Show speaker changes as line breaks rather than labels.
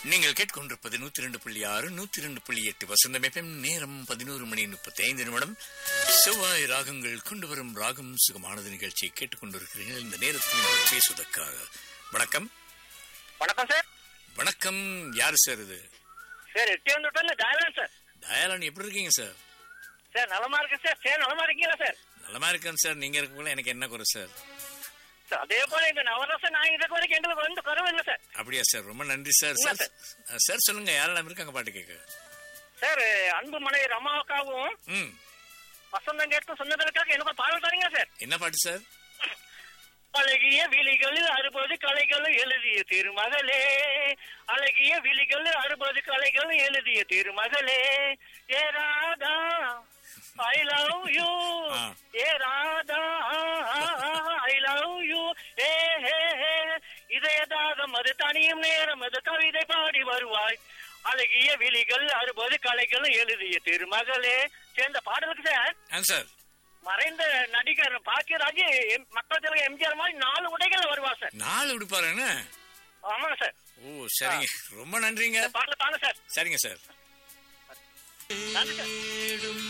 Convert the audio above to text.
நீங்கள் கேட்கொண்டிருப்பது நூத்தி ரெண்டு புள்ளி ஆறு நூத்தி ரெண்டு புள்ளி எட்டு வசந்தம் எஃப்எம் நேரம் பதினோரு மணி முப்பத்தி ஐந்து நிமிடம் செவ்வாய் ராகங்கள் கொண்டு வரும் ராகம் சுகமானது நிகழ்ச்சியை கேட்டுக்கொண்டிருக்கிறீர்கள் இந்த நேரத்தில் நீங்கள் பேசுவதற்காக வணக்கம்
வணக்கம் சார்
வணக்கம் யாரு சார் இது
சார் எட்டி வந்துட்டோம்ல தயாளன் சார்
தயாளன் எப்படி இருக்கீங்க சார்
சார் நலமா இருக்கு சார் சார் நலமா இருக்கீங்களா சார்
நலமா இருக்கேன் சார் நீங்க இருக்கக்குள்ள எனக்கு என்ன குறை சார்
சார் அதே போல இந்த நவரச நான் இதுக்கு வரைக்கும் எங்களுக்கு வந்து குறவு இல்லை சார்
அப்படியா சார் ரொம்ப நன்றி சார்
இல்ல
சார் சார் சொல்லுங்க யாரெல்லாம் இருக்காங்க பாட்டு கேட்க
சார் அன்பு மனைவி ரமாவுக்காகவும்
ம்
வசந்தம் கேட்கும் சொன்னதற்காக எனக்கு ஒரு பாடல் தரீங்க சார்
என்ன பாட்டு சார்
அழகிய விழிகளில் அறுபது கலைகள் எழுதிய திருமகளே அழகிய விழிகள் அறுபது கலைகள் எழுதிய திருமகளே ஏ ராதா ஐ லவ் யூ
ஆ.
ஏ ராதா ஐ லவ் யூ ஏ ஹே ஹே இதயதாகம் அது தனியும் நேரம் அது கவிதை பாடி வருவாய் அழகிய விழிகள் அறுபது கலைகள் எழுதிய திருமகளே சேர்ந்த பாடலுக்கு சார்
ஆன்சர்
மறைந்த நடிகர் பாக்கியராஜ் எம்- மக்கள் தலைவர் எம்ஜிஆர் மாதிரி நாலு உடைகள் வருவார் சார்
நாலு விடுப்பாரு என்ன
ஆமாங்க சார்
ஓ சரிங்க ரொம்ப நன்றிங்க
இந்த பாடல தாங்க சார்
சரிங்க சார்
நன்றி சார்